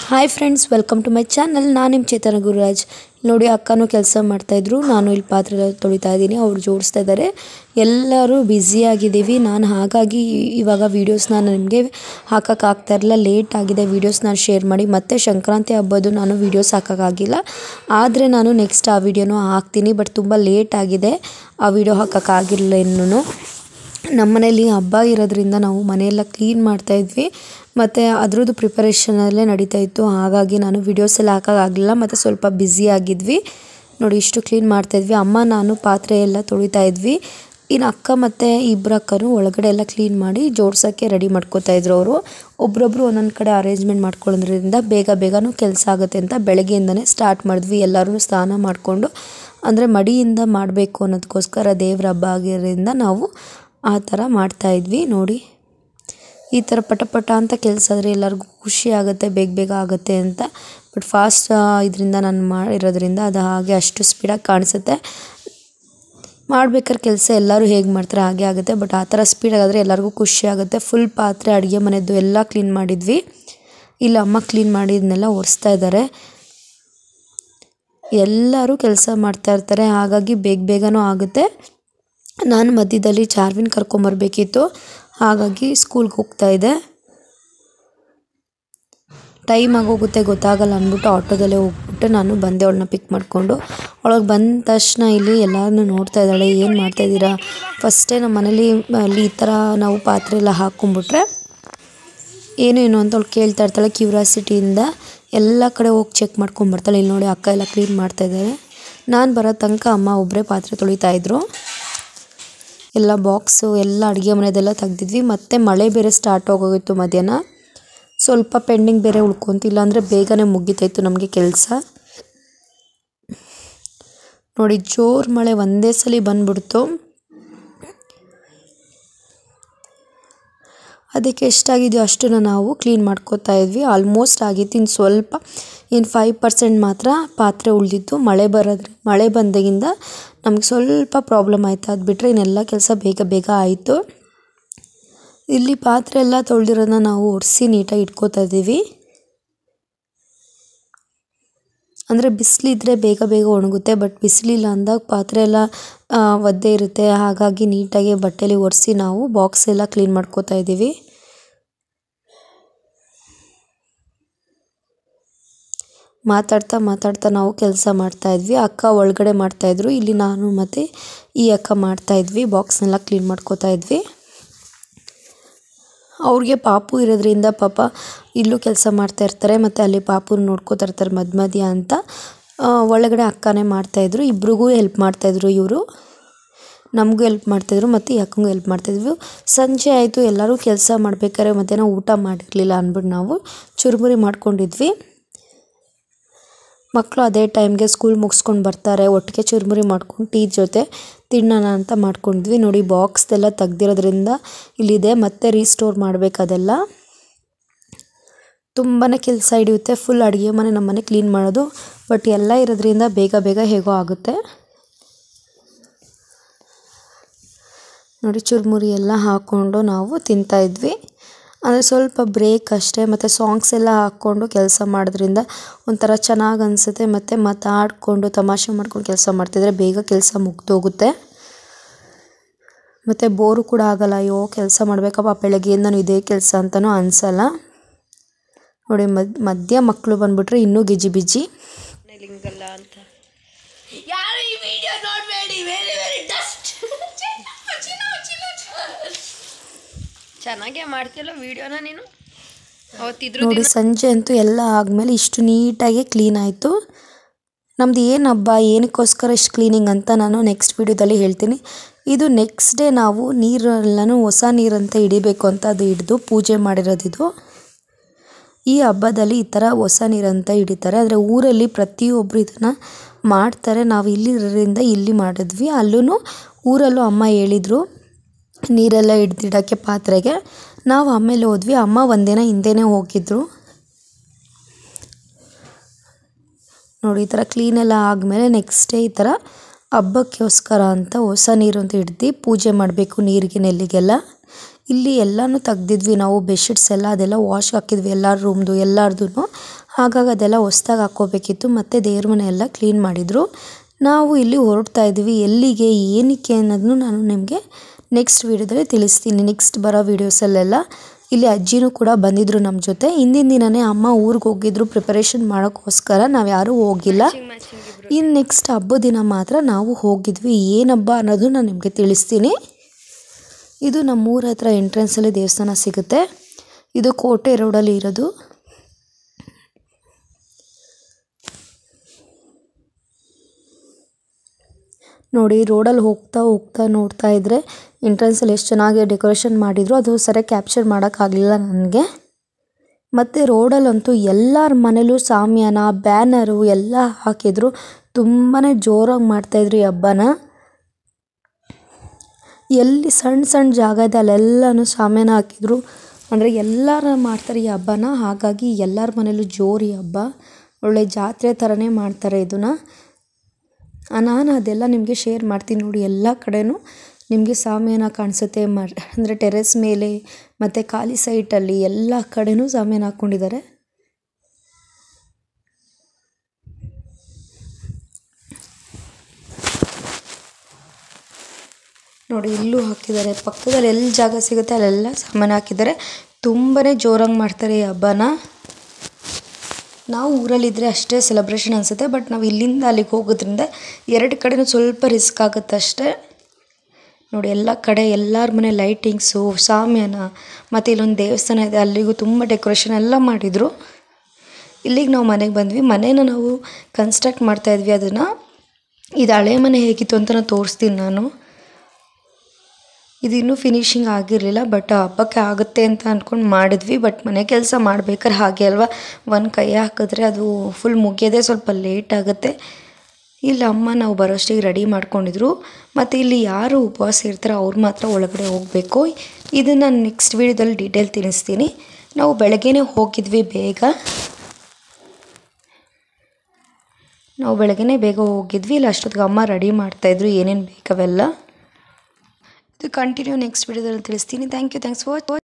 hi friends welcome to my channel ನಾನು ನಿಮ್ಮ ಚೇತನ ಗುರುರಾಜ್ ನೋಡಿ ಅಕ್ಕನೂ ಕೆಲಸ ಮಾಡ್ತಾಯಿದ್ರು ನಾನು ಇಲ್ಲಿ ಪಾತ್ರೆ ಎಲ್ಲ ತೊಳಿತಾ ಇದ್ದೀನಿ ಅವ್ರು ಜೋಡಿಸ್ತಾ ಇದ್ದಾರೆ ಎಲ್ಲರೂ ಬ್ಯುಸಿಯಾಗಿದ್ದೀವಿ ನಾನು ಹಾಗಾಗಿ ಇವಾಗ ವೀಡಿಯೋಸ್ನ ನಿಮಗೆ ಹಾಕೋಕ್ಕಾಗ್ತಾ ಇರಲಿಲ್ಲ ಲೇಟ್ ಆಗಿದೆ ವೀಡಿಯೋಸ್ ನಾನು ಶೇರ್ ಮಾಡಿ ಮತ್ತೆ ಸಂಕ್ರಾಂತಿ ಹಬ್ಬದ್ದು ನಾನು ವೀಡಿಯೋಸ್ ಹಾಕೋಕ್ಕಾಗಿಲ್ಲ ಆದರೆ ನಾನು ನೆಕ್ಸ್ಟ್ ಆ ವಿಡಿಯೋನೂ ಹಾಕ್ತೀನಿ ಬಟ್ ತುಂಬ ಲೇಟ್ ಆಗಿದೆ ಆ ವಿಡಿಯೋ ಹಾಕೋಕ್ಕಾಗಿರಲಿಲ್ಲ ಇನ್ನೂ ನಮ್ಮ ಮನೇಲಿ ಹಬ್ಬ ಇರೋದ್ರಿಂದ ನಾವು ಮನೆಯೆಲ್ಲ ಕ್ಲೀನ್ ಮಾಡ್ತಾಯಿದ್ವಿ ಮತ್ತು ಅದ್ರದ್ದು ಪ್ರಿಪರೇಷನಲ್ಲೇ ನಡೀತಾ ಇತ್ತು ಹಾಗಾಗಿ ನಾನು ವಿಡಿಯೋಸ್ ಎಲ್ಲ ಹಾಕೋಕ್ಕಾಗಲಿಲ್ಲ ಮತ್ತು ಸ್ವಲ್ಪ ಬ್ಯುಸಿ ಆಗಿದ್ವಿ ನೋಡಿ ಇಷ್ಟು ಕ್ಲೀನ್ ಮಾಡ್ತಾಯಿದ್ವಿ ಅಮ್ಮ ನಾನು ಪಾತ್ರೆ ಎಲ್ಲ ತೊಳಿತಾ ಇದ್ವಿ ಇನ್ನು ಅಕ್ಕ ಮತ್ತು ಇಬ್ಬರು ಅಕ್ಕನೂ ಒಳಗಡೆ ಎಲ್ಲ ಕ್ಲೀನ್ ಮಾಡಿ ಜೋಡ್ಸೋಕ್ಕೆ ರೆಡಿ ಮಾಡ್ಕೋತಾ ಇದ್ರು ಅವರು ಒಬ್ರೊಬ್ರು ಒಂದೊಂದು ಕಡೆ ಅರೇಂಜ್ಮೆಂಟ್ ಮಾಡ್ಕೊಳ್ಳೋದ್ರಿಂದ ಬೇಗ ಬೇಗನೂ ಕೆಲಸ ಆಗುತ್ತೆ ಅಂತ ಬೆಳಗ್ಗೆಯಿಂದನೇ ಸ್ಟಾರ್ಟ್ ಮಾಡಿದ್ವಿ ಎಲ್ಲರೂ ಸ್ನಾನ ಮಾಡಿಕೊಂಡು ಅಂದರೆ ಮಡಿಯಿಂದ ಮಾಡಬೇಕು ಅನ್ನೋದಕ್ಕೋಸ್ಕರ ದೇವ್ರ ಹಬ್ಬ ಆಗಿರೋದ್ರಿಂದ ನಾವು ಆ ಥರ ಮಾಡ್ತಾಯಿದ್ವಿ ನೋಡಿ ಈ ಥರ ಪಟ ಪಟ ಅಂತ ಕೆಲಸ ಆದರೆ ಎಲ್ಲರಿಗೂ ಖುಷಿ ಆಗುತ್ತೆ ಬೇಗ ಬೇಗ ಆಗುತ್ತೆ ಅಂತ ಬಟ್ ಫಾಸ್ಟ್ ಇದರಿಂದ ನಾನು ಮಾಡಿರೋದ್ರಿಂದ ಅದು ಹಾಗೆ ಅಷ್ಟು ಸ್ಪೀಡಾಗಿ ಕಾಣಿಸುತ್ತೆ ಮಾಡ್ಬೇಕಾದ್ರೆ ಕೆಲಸ ಎಲ್ಲರೂ ಹೇಗೆ ಮಾಡ್ತಾರೆ ಹಾಗೆ ಆಗುತ್ತೆ ಬಟ್ ಆ ಥರ ಸ್ಪೀಡಾಗಾದರೆ ಎಲ್ಲರಿಗೂ ಖುಷಿ ಆಗುತ್ತೆ ಫುಲ್ ಪಾತ್ರೆ ಅಡುಗೆ ಮನೆಯದ್ದು ಎಲ್ಲ ಕ್ಲೀನ್ ಮಾಡಿದ್ವಿ ಇಲ್ಲಿ ಅಮ್ಮ ಕ್ಲೀನ್ ಮಾಡಿದ್ನೆಲ್ಲ ಒರೆಸ್ತಾ ಇದ್ದಾರೆ ಎಲ್ಲರೂ ಕೆಲಸ ಮಾಡ್ತಾ ಇರ್ತಾರೆ ಹಾಗಾಗಿ ಬೇಗ ಬೇಗನೂ ಆಗುತ್ತೆ ನಾನು ಮಧ್ಯದಲ್ಲಿ ಚಾರ್ವಿನ್ ಕರ್ಕೊಂಬರ್ಬೇಕಿತ್ತು ಹಾಗಾಗಿ ಸ್ಕೂಲ್ಗೆ ಹೋಗ್ತಾ ಇದ್ದೆ ಟೈಮ್ ಆಗೋಗುತ್ತೆ ಗೊತ್ತಾಗಲ್ಲ ಅಂದ್ಬಿಟ್ಟು ಆಟೋದಲ್ಲೇ ಹೋಗ್ಬಿಟ್ಟು ನಾನು ಬಂದೆ ಅವಳನ್ನ ಪಿಕ್ ಮಾಡಿಕೊಂಡು ಅವಳಿಗೆ ಬಂದ ತಕ್ಷಣ ಇಲ್ಲಿ ಎಲ್ಲರನ್ನೂ ನೋಡ್ತಾ ಇದ್ದಾಳೆ ಏನು ಮಾಡ್ತಾಯಿದ್ದೀರಾ ಫಸ್ಟೇ ನಮ್ಮ ಮನೇಲಿ ಅಲ್ಲಿ ಈ ಥರ ನಾವು ಪಾತ್ರೆ ಎಲ್ಲ ಹಾಕ್ಕೊಂಬಿಟ್ರೆ ಏನು ಏನು ಅಂತ ಅವಳು ಕೇಳ್ತಾ ಇರ್ತಾಳೆ ಕ್ಯೂರಿಯಾಸಿಟಿಯಿಂದ ಎಲ್ಲ ಕಡೆ ಹೋಗಿ ಚೆಕ್ ಮಾಡ್ಕೊಂಬರ್ತಾಳೆ ಇಲ್ಲಿ ನೋಡಿ ಅಕ್ಕ ಎಲ್ಲ ಕ್ಲೀನ್ ಮಾಡ್ತಾಯಿದ್ದಾರೆ ನಾನು ಬರೋ ತನಕ ಅಮ್ಮ ಒಬ್ಬರೇ ಪಾತ್ರೆ ತೊಳಿತಾ ಇದ್ರು ಎಲ್ಲ ಬಾಕ್ಸು ಎಲ್ಲ ಅಡುಗೆ ಮನೆಯದೆಲ್ಲ ತೆಗ್ದಿದ್ವಿ ಮತ್ತು ಮಳೆ ಬೇರೆ ಸ್ಟಾರ್ಟ್ ಆಗೋಗಿತ್ತು ಮಧ್ಯಾಹ್ನ ಸ್ವಲ್ಪ ಪೆಂಡಿಂಗ್ ಬೇರೆ ಉಳ್ಕೊಂತಿಲ್ಲ ಅಂದರೆ ಬೇಗನೆ ಮುಗಿತಾಯಿತ್ತು ನಮಗೆ ಕೆಲಸ ನೋಡಿ ಜೋರು ಮಳೆ ಒಂದೇ ಸಲ ಬಂದ್ಬಿಡ್ತು ಅದಕ್ಕೆ ಎಷ್ಟಾಗಿದೆಯೋ ಅಷ್ಟನ್ನು ನಾವು ಕ್ಲೀನ್ ಮಾಡ್ಕೋತಾ ಇದ್ವಿ ಆಲ್ಮೋಸ್ಟ್ ಆಗಿತ್ತು ಇನ್ನು ಸ್ವಲ್ಪ ಇನ್ನು ಫೈವ್ ಪರ್ಸೆಂಟ್ ಮಾತ್ರ ಪಾತ್ರೆ ಉಳಿದಿತ್ತು ಮಳೆ ಬರೋದ್ರೆ ಮಳೆ ಬಂದಾಗಿಂದ ನಮಗೆ ಸ್ವಲ್ಪ ಪ್ರಾಬ್ಲಮ್ ಆಯಿತು ಅದು ಬಿಟ್ಟರೆ ಇನ್ನೆಲ್ಲ ಕೆಲಸ ಬೇಗ ಬೇಗ ಆಯಿತು ಇಲ್ಲಿ ಪಾತ್ರೆ ಎಲ್ಲ ತೊಳೆದಿರೋದನ್ನ ನಾವು ಒರೆಸಿ ನೀಟಾಗಿ ಇಟ್ಕೋತಾ ಇದ್ದೀವಿ ಅಂದರೆ ಬಿಸಿಲಿದ್ರೆ ಬೇಗ ಬೇಗ ಒಣಗುತ್ತೆ ಬಟ್ ಬಿಸಿಲಿಲ್ಲ ಅಂದಾಗ ಪಾತ್ರೆ ಎಲ್ಲ ಒದ್ದೆ ಇರುತ್ತೆ ಹಾಗಾಗಿ ನೀಟಾಗಿ ಬಟ್ಟೆಲಿ ಒರೆಸಿ ನಾವು ಬಾಕ್ಸ್ ಎಲ್ಲ ಕ್ಲೀನ್ ಮಾಡ್ಕೋತಾ ಇದ್ದೀವಿ ಮಾತಾಡ್ತಾ ಮಾತಾಡ್ತಾ ನಾವು ಕೆಲಸ ಮಾಡ್ತಾಯಿದ್ವಿ ಅಕ್ಕ ಒಳಗಡೆ ಮಾಡ್ತಾಯಿದ್ರು ಇಲ್ಲಿ ನಾನು ಮತ್ತು ಈ ಅಕ್ಕ ಮಾಡ್ತಾಯಿದ್ವಿ ಬಾಕ್ಸ್ನೆಲ್ಲ ಕ್ಲೀನ್ ಮಾಡ್ಕೋತಾ ಇದ್ವಿ ಅವ್ರಿಗೆ ಪಾಪು ಇರೋದ್ರಿಂದ ಪಾಪ ಇಲ್ಲೂ ಕೆಲಸ ಮಾಡ್ತಾ ಇರ್ತಾರೆ ಮತ್ತು ಅಲ್ಲಿ ಪಾಪುನ ನೋಡ್ಕೋತಾ ಇರ್ತಾರೆ ಮಧ್ಯ ಮಧ್ಯ ಅಂತ ಒಳಗಡೆ ಅಕ್ಕನೇ ಮಾಡ್ತಾಯಿದ್ರು ಇಬ್ರಿಗೂ ಹೆಲ್ಪ್ ಮಾಡ್ತಾಯಿದ್ರು ಇವರು ನಮಗೂ ಹೆಲ್ಪ್ ಮಾಡ್ತಾಯಿದ್ರು ಮತ್ತು ಈ ಅಕ್ಕಂಗೂ ಹೆಲ್ಪ್ ಮಾಡ್ತಾಯಿದ್ವಿ ಸಂಜೆ ಆಯಿತು ಎಲ್ಲರೂ ಕೆಲಸ ಮಾಡ್ಬೇಕಾದ್ರೆ ಮಧ್ಯಾಹ್ನ ಊಟ ಮಾಡಿರಲಿಲ್ಲ ಅಂದ್ಬಿಟ್ಟು ನಾವು ಚುರುಮುರಿ ಮಾಡ್ಕೊಂಡಿದ್ವಿ ಮಕ್ಕಳು ಅದೇ ಟೈಮ್ಗೆ ಸ್ಕೂಲ್ ಮುಗಿಸ್ಕೊಂಡು ಬರ್ತಾರೆ ಒಟ್ಟಿಗೆ ಚುರುಮುರಿ ಮಾಡ್ಕೊಂಡು ಟೀ ಜೊತೆ ತಿನ್ನೋಣ ಅಂತ ಮಾಡ್ಕೊಂಡಿದ್ವಿ ನೋಡಿ ಬಾಕ್ಸ್ದೆಲ್ಲ ತೆಗ್ದಿರೋದ್ರಿಂದ ಇಲ್ಲಿದೆ ಮತ್ತೆ ರೀಸ್ಟೋರ್ ಮಾಡಬೇಕು ಅದೆಲ್ಲ ತುಂಬಾ ಕೆಲಸ ಹಿಡಿಯುತ್ತೆ ಫುಲ್ ಅಡುಗೆ ಮನೆ ನಮ್ಮನೆ ಕ್ಲೀನ್ ಮಾಡೋದು ಬಟ್ ಎಲ್ಲ ಇರೋದ್ರಿಂದ ಬೇಗ ಬೇಗ ಹೇಗೋ ಆಗುತ್ತೆ ನೋಡಿ ಚುರುಮುರಿ ಎಲ್ಲ ಹಾಕ್ಕೊಂಡು ನಾವು ತಿಂತಾಯಿದ್ವಿ ಅಂದರೆ ಸ್ವಲ್ಪ ಬ್ರೇಕ್ ಅಷ್ಟೇ ಮತ್ತು ಸಾಂಗ್ಸ್ ಎಲ್ಲ ಹಾಕ್ಕೊಂಡು ಕೆಲಸ ಮಾಡೋದ್ರಿಂದ ಒಂಥರ ಚೆನ್ನಾಗಿ ಅನಿಸುತ್ತೆ ಮತ್ತು ಮಾತಾಡಿಕೊಂಡು ತಮಾಷೆ ಮಾಡ್ಕೊಂಡು ಕೆಲಸ ಮಾಡ್ತಿದ್ರೆ ಬೇಗ ಕೆಲಸ ಮುಗ್ದೋಗುತ್ತೆ ಮತ್ತು ಬೋರು ಕೂಡ ಆಗಲ್ಲ ಅಯ್ಯೋ ಕೆಲಸ ಮಾಡಬೇಕಪ್ಪ ಬೆಳಗ್ಗೆಯಿಂದನೂ ಇದೇ ಕೆಲಸ ಅಂತಲೂ ಅನಿಸಲ್ಲ ನೋಡಿ ಮದ್ ಮಧ್ಯ ಮಕ್ಕಳು ಬಂದುಬಿಟ್ರೆ ಇನ್ನೂ ಗಿಜಿ ಬಿಜಿ ಲಿಂಗಲ್ಲ ಅಂತ ಯಾರು ಈ ವಿಡಿಯೋ ನೋಡಬೇಡಿ ವೆರಿ ವೆರಿ ಡಸ್ಟ್ ಚೆನ್ನಾಗೇ ಮಾಡ್ತಿಲ್ಲ ವಿಡಿಯೋನ ನೀನು ಅವತ್ತಿದ್ರು ನೋಡಿ ಸಂಜೆ ಅಂತೂ ಎಲ್ಲ ಆದಮೇಲೆ ಇಷ್ಟು ನೀಟಾಗಿ ಕ್ಲೀನ್ ಆಯಿತು ನಮ್ದು ಏನು ಹಬ್ಬ ಏನಕ್ಕೋಸ್ಕರ ಇಷ್ಟು ಕ್ಲೀನಿಂಗ್ ಅಂತ ನಾನು ನೆಕ್ಸ್ಟ್ ವೀಡಿಯೋದಲ್ಲಿ ಹೇಳ್ತೀನಿ ಇದು ನೆಕ್ಸ್ಟ್ ಡೇ ನಾವು ನೀರೆಲ್ಲನೂ ಹೊಸ ನೀರಂತ ಹಿಡಿಬೇಕು ಅಂತ ಅದು ಹಿಡಿದು ಪೂಜೆ ಮಾಡಿರೋದಿದು ಈ ಹಬ್ಬದಲ್ಲಿ ಈ ಥರ ಹೊಸ ನೀರಂತ ಹಿಡಿತಾರೆ ಆದರೆ ಊರಲ್ಲಿ ಪ್ರತಿಯೊಬ್ಬರು ಇದನ್ನು ಮಾಡ್ತಾರೆ ನಾವು ಇಲ್ಲಿರೋದ್ರಿಂದ ಇಲ್ಲಿ ಮಾಡಿದ್ವಿ ಅಲ್ಲೂ ಊರಲ್ಲೂ ಅಮ್ಮ ಹೇಳಿದರು ನೀರೆಲ್ಲ ಹಿಡ್ದಿಡೋಕ್ಕೆ ಪಾತ್ರೆಗೆ ನಾವು ಆಮೇಲೆ ಹೋದ್ವಿ ಅಮ್ಮ ಒಂದಿನ ಹಿಂದೆನೇ ಹೋಗಿದ್ರು ನೋಡಿ ಈ ಥರ ಕ್ಲೀನೆಲ್ಲ ಆದಮೇಲೆ ನೆಕ್ಸ್ಟ್ ಡೇ ಈ ಥರ ಹಬ್ಬಕ್ಕೋಸ್ಕರ ಅಂತ ಹೊಸ ನೀರು ಅಂತ ಹಿಡ್ದು ಪೂಜೆ ಮಾಡಬೇಕು ನೀರಿಗೆ ನೆಲ್ಲಿಗೆಲ್ಲ ಇಲ್ಲಿ ಎಲ್ಲನೂ ತೆಗ್ದಿದ್ವಿ ನಾವು ಬೆಡ್ಶೀಟ್ಸ್ ಎಲ್ಲ ಅದೆಲ್ಲ ವಾಶ್ ಹಾಕಿದ್ವಿ ಎಲ್ಲರ ರೂಮ್ದು ಎಲ್ಲರದು ಹಾಗಾಗಿ ಅದೆಲ್ಲ ಹೊಸ್ದಾಗಿ ಹಾಕ್ಕೋಬೇಕಿತ್ತು ಮತ್ತು ದೇವ್ರ ಮನೆ ಎಲ್ಲ ಕ್ಲೀನ್ ಮಾಡಿದರು ನಾವು ಇಲ್ಲಿ ಹೊರಡ್ತಾ ಇದ್ವಿ ಎಲ್ಲಿಗೆ ಏನಕ್ಕೆ ಅನ್ನೋದನ್ನು ನಾನು ನಿಮಗೆ ನೆಕ್ಸ್ಟ್ ವೀಡಿಯೋದಲ್ಲಿ ತಿಳಿಸ್ತೀನಿ ನೆಕ್ಸ್ಟ್ ಬರೋ ವೀಡಿಯೋಸಲ್ಲೆಲ್ಲ ಇಲ್ಲಿ ಅಜ್ಜಿನೂ ಕೂಡ ಬಂದಿದ್ರು ನಮ್ಮ ಜೊತೆ ಹಿಂದಿನ ದಿನನೇ ಅಮ್ಮ ಊರಿಗೆ ಹೋಗಿದ್ರು ಪ್ರಿಪರೇಷನ್ ಮಾಡೋಕ್ಕೋಸ್ಕರ ನಾವು ಯಾರೂ ಹೋಗಿಲ್ಲ ಮ್ಯಾಚಿಂಗ್ ಇಬ್ರು ಇನ್ನು ನೆಕ್ಸ್ಟ್ ಹಬ್ಬದ ದಿನ ಮಾತ್ರ ನಾವು ಹೋಗಿದ್ವಿ ಏನು ಹಬ್ಬ ಅನ್ನೋದು ನಾನು ನಿಮಗೆ ತಿಳಿಸ್ತೀನಿ ಇದು ನಮ್ಮೂರ ಹತ್ರ ಎಂಟ್ರೆನ್ಸಲ್ಲಿ ದೇವಸ್ಥಾನ ಸಿಗುತ್ತೆ ಇದು ಕೋಟೆ ರೋಡಲ್ಲಿ ಇರೋದು ನೋಡಿ ರೋಡಲ್ಲಿ ಹೋಗ್ತಾ ಹೋಗ್ತಾ ನೋಡ್ತಾ ಇದ್ದರೆ ಎಂಟ್ರೆನ್ಸಲ್ಲಿ ಎಷ್ಟು ಚೆನ್ನಾಗಿ ಡೆಕೋರೇಷನ್ ಮಾಡಿದ್ರು ಅದು ಸರಿಯಾಗಿ ಕ್ಯಾಪ್ಚರ್ ಮಾಡೋಕ್ಕಾಗಲಿಲ್ಲ ನನಗೆ ಮತ್ತು ರೋಡಲ್ಲಂತೂ ಎಲ್ಲರ ಮನೇಲೂ ಸಾಮ್ಯಾನ ಬ್ಯಾನರು ಎಲ್ಲ ಹಾಕಿದ್ರು ತುಂಬಾ ಜೋರಾಗಿ ಮಾಡ್ತಾಯಿದ್ರು ಈ ಹಬ್ಬನ ಎಲ್ಲಿ ಸಣ್ಣ ಸಣ್ಣ ಜಾಗ ಇದೆ ಅಲ್ಲೆಲ್ಲನೂ ಶಾಮಿಯಾನ ಹಾಕಿದ್ರು ಅಂದರೆ ಎಲ್ಲರೂ ಮಾಡ್ತಾರೆ ಈ ಹಬ್ಬನ ಹಾಗಾಗಿ ಎಲ್ಲರ ಮನೇಲೂ ಜೋರು ಈ ಹಬ್ಬ ಒಳ್ಳೆ ಜಾತ್ರೆ ಥರನೇ ಮಾಡ್ತಾರೆ ಇದನ್ನು ನಾನು ಅದೆಲ್ಲ ನಿಮಗೆ ಶೇರ್ ಮಾಡ್ತೀನಿ ನೋಡಿ ಎಲ್ಲ ಕಡೆನೂ ನಿಮಗೆ ಸಾಮಿಯಾನ ಕಾಣಿಸುತ್ತೆ ಮರ್ ಅಂದರೆ ಟೆರೆಸ್ ಮೇಲೆ ಮತ್ತು ಖಾಲಿ ಸೈಟಲ್ಲಿ ಎಲ್ಲ ಕಡೆನೂ ಸಾಮಿಯಾನ ಹಾಕ್ಕೊಂಡಿದ್ದಾರೆ ನೋಡಿ ಇಲ್ಲೂ ಹಾಕಿದ್ದಾರೆ ಪಕ್ಕದಲ್ಲಿ ಎಲ್ಲಿ ಜಾಗ ಸಿಗುತ್ತೆ ಅಲ್ಲೆಲ್ಲ ಸಾಮಾನು ಹಾಕಿದ್ದಾರೆ ತುಂಬಾ ಜೋರಾಗಿ ಮಾಡ್ತಾರೆ ಈ ಹಬ್ಬನ ನಾವು ಊರಲ್ಲಿದ್ದರೆ ಅಷ್ಟೇ ಸೆಲೆಬ್ರೇಷನ್ ಅನಿಸುತ್ತೆ ಬಟ್ ನಾವು ಇಲ್ಲಿಂದ ಅಲ್ಲಿಗೆ ಹೋಗೋದ್ರಿಂದ ಎರಡು ಕಡೆನೂ ಸ್ವಲ್ಪ ರಿಸ್ಕ್ ಆಗುತ್ತೆ ಅಷ್ಟೇ ನೋಡಿ ಎಲ್ಲ ಕಡೆ ಎಲ್ಲರ ಮನೆ ಲೈಟಿಂಗ್ಸು ಸಾಮ್ಯಾನ ಮತ್ತು ಇಲ್ಲೊಂದು ದೇವಸ್ಥಾನ ಇದೆ ಅಲ್ಲಿಗೂ ತುಂಬ ಡೆಕೋರೇಷನ್ ಎಲ್ಲ ಮಾಡಿದರು ಇಲ್ಲಿಗೆ ನಾವು ಮನೆಗೆ ಬಂದ್ವಿ ಮನೇನ ನಾವು ಕನ್ಸ್ಟ್ರಕ್ಟ್ ಮಾಡ್ತಾಯಿದ್ವಿ ಅದನ್ನು ಇದು ಹಳೆ ಮನೆ ಹೇಗಿತ್ತು ಅಂತ ನಾನು ತೋರಿಸ್ತೀನಿ ನಾನು ಇದು ಇನ್ನೂ ಫಿನಿಶಿಂಗ್ ಆಗಿರಲಿಲ್ಲ ಬಟ್ ಹಬ್ಬಕ್ಕೆ ಆಗುತ್ತೆ ಅಂತ ಅಂದ್ಕೊಂಡು ಮಾಡಿದ್ವಿ ಬಟ್ ಮನೆ ಕೆಲಸ ಮಾಡ್ಬೇಕಾದ್ರೆ ಹಾಗೆ ಅಲ್ವಾ ಒಂದು ಕೈ ಹಾಕಿದ್ರೆ ಅದು ಫುಲ್ ಮುಗಿಯೋದೇ ಸ್ವಲ್ಪ ಲೇಟ್ ಆಗುತ್ತೆ ಇಲ್ಲಿ ಅಮ್ಮ ನಾವು ಬರೋಷ್ಟಿಗೆ ರೆಡಿ ಮಾಡ್ಕೊಂಡಿದ್ರು ಮತ್ತು ಇಲ್ಲಿ ಯಾರು ಉಪವಾಸ ಇರ್ತಾರೋ ಅವ್ರು ಮಾತ್ರ ಒಳಗಡೆ ಹೋಗಬೇಕು ಇದನ್ನು ನಾನು ನೆಕ್ಸ್ಟ್ ವೀಡಿಯೋದಲ್ಲಿ ಡೀಟೇಲ್ ತಿಳಿಸ್ತೀನಿ ನಾವು ಬೆಳಗ್ಗೆನೇ ಹೋಗಿದ್ವಿ ಬೇಗ ನಾವು ಬೆಳಗ್ಗೆನೇ ಬೇಗ ಹೋಗಿದ್ವಿ ಇಲ್ಲಿ ಅಷ್ಟೊತ್ತಿಗೆ ಅಮ್ಮ ರೆಡಿ ಮಾಡ್ತಾಯಿದ್ರು ಏನೇನು ಬೇಕವೆಲ್ಲ ಇದು ಕಂಟಿನ್ಯೂ ನೆಕ್ಸ್ಟ್ ವೀಡಿಯೋದಲ್ಲಿ ತಿಳಿಸ್ತೀನಿ ಥ್ಯಾಂಕ್ ಯು ಥ್ಯಾಂಕ್ಸ್ ಫಾರ್